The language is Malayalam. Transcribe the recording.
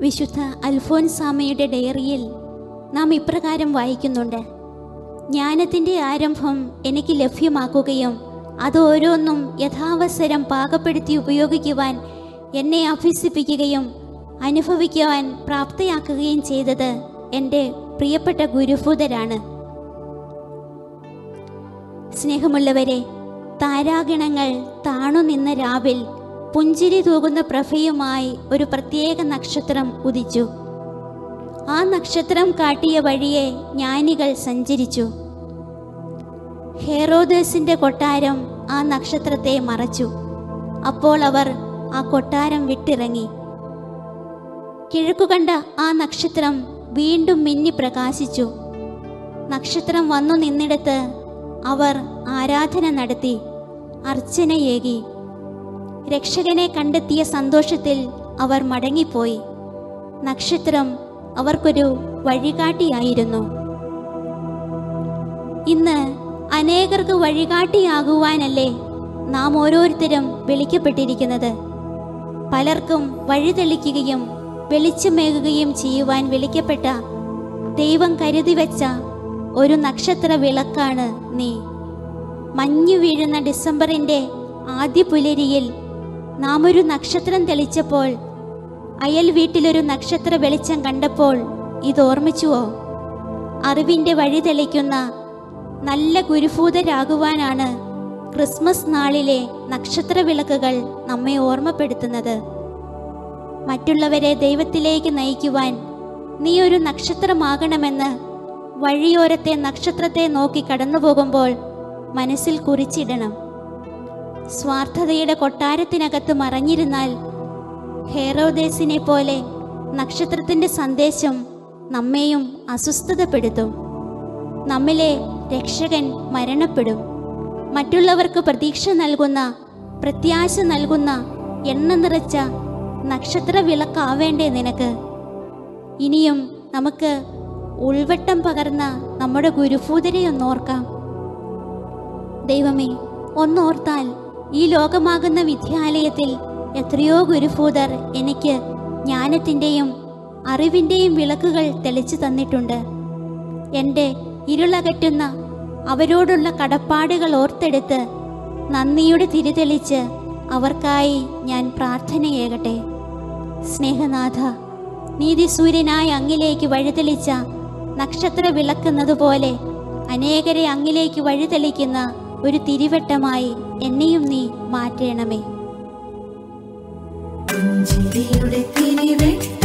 വിശുദ്ധ അൽഫോൻസാമയുടെ ഡയറിയിൽ നാം ഇപ്രകാരം വായിക്കുന്നുണ്ട് ജ്ഞാനത്തിൻ്റെ ആരംഭം എനിക്ക് ലഭ്യമാക്കുകയും അത് ഓരോന്നും യഥാവസരം പാകപ്പെടുത്തി ഉപയോഗിക്കുവാൻ എന്നെ അഭ്യസിപ്പിക്കുകയും അനുഭവിക്കുവാൻ പ്രാപ്തയാക്കുകയും ചെയ്തത് എൻ്റെ പ്രിയപ്പെട്ട ഗുരുഭൂതരാണ് സ്നേഹമുള്ളവരെ താരാഗണങ്ങൾ താണു നിന്ന രാവിൽ പുഞ്ചിരി തൂകുന്ന പ്രഭയുമായി ഒരു പ്രത്യേക നക്ഷത്രം ഉദിച്ചു ആ നക്ഷത്രം കാട്ടിയ വഴിയെ ജ്ഞാനികൾ സഞ്ചരിച്ചു ഹെറോദേസിന്റെ കൊട്ടാരം ആ നക്ഷത്രത്തെ മറച്ചു അപ്പോൾ അവർ ആ കൊട്ടാരം വിട്ടിറങ്ങി കിഴക്കു കണ്ട ആ നക്ഷത്രം വീണ്ടും മിന്നി പ്രകാശിച്ചു നക്ഷത്രം വന്നു നിന്നിടത്ത് അവർ ആരാധന നടത്തി അർച്ചനയേകി രക്ഷകനെ കണ്ടെത്തിയ സന്തോഷത്തിൽ അവർ മടങ്ങിപ്പോയി നക്ഷത്രം അവർക്കൊരു വഴികാട്ടിയായിരുന്നു ഇന്ന് അനേകർക്ക് വഴികാട്ടിയാകുവാനല്ലേ നാം ഓരോരുത്തരും വിളിക്കപ്പെട്ടിരിക്കുന്നത് പലർക്കും വഴിതെളിക്കുകയും വെളിച്ചമേകുകയും ചെയ്യുവാൻ വിളിക്കപ്പെട്ട ദൈവം കരുതി വെച്ച ഒരു നക്ഷത്ര വിളക്കാണ് നീ മഞ്ഞു വീഴുന്ന ഡിസംബറിൻ്റെ ആദ്യ പുലരിയിൽ നാം ഒരു നക്ഷത്രം തെളിച്ചപ്പോൾ അയൽ വീട്ടിലൊരു നക്ഷത്ര വെളിച്ചം കണ്ടപ്പോൾ ഇത് ഓർമ്മിച്ചുവോ അറിവിൻ്റെ വഴി തെളിക്കുന്ന നല്ല ഗുരുഭൂതരാകുവാനാണ് ക്രിസ്മസ് നാളിലെ നക്ഷത്ര വിളക്കുകൾ നമ്മെ ഓർമ്മപ്പെടുത്തുന്നത് മറ്റുള്ളവരെ ദൈവത്തിലേക്ക് നയിക്കുവാൻ നീ ഒരു നക്ഷത്രമാകണമെന്ന് വഴിയോരത്തെ നക്ഷത്രത്തെ നോക്കി കടന്നു പോകുമ്പോൾ മനസ്സിൽ കുറിച്ചിടണം സ്വാർത്ഥതയുടെ കൊട്ടാരത്തിനകത്ത് മറഞ്ഞിരുന്നാൽ ഹേറോദേസിനെ പോലെ നക്ഷത്രത്തിൻ്റെ സന്ദേശം നമ്മെയും അസ്വസ്ഥതപ്പെടുത്തും നമ്മിലെ രക്ഷകൻ മരണപ്പെടും മറ്റുള്ളവർക്ക് പ്രതീക്ഷ നൽകുന്ന പ്രത്യാശ നൽകുന്ന എണ്ണ നിറച്ച നക്ഷത്ര വിളക്കാവേണ്ടേ നിനക്ക് ഇനിയും നമുക്ക് ഉൾവട്ടം പകർന്ന നമ്മുടെ ഗുരുഭൂതരെ ഒന്നോർക്കാം ദൈവമേ ഒന്നോർത്താൽ ഈ ലോകമാകുന്ന വിദ്യാലയത്തിൽ എത്രയോ ഗുരുഭൂതർ എനിക്ക് ജ്ഞാനത്തിൻ്റെയും അറിവിൻ്റെയും വിളക്കുകൾ തെളിച്ചു തന്നിട്ടുണ്ട് എൻ്റെ ഇരുളകറ്റുന്ന അവരോടുള്ള കടപ്പാടുകൾ ഓർത്തെടുത്ത് നന്ദിയുടെ തിരിതെളിച്ച് അവർക്കായി ഞാൻ പ്രാർത്ഥനയേകട്ടെ സ്നേഹനാഥ നീതിസൂര്യനായ അങ്ങിലേക്ക് വഴിതെളിച്ച നക്ഷത്ര വിളക്കുന്നതുപോലെ അനേകരെ അങ്ങിലേക്ക് വഴിതെളിക്കുന്ന ഒരു തിരിവട്ടമായി എന്നെയും നീ മാറ്റണമേ പുഞ്ചിരിയുടെ തിരിവെട്ടം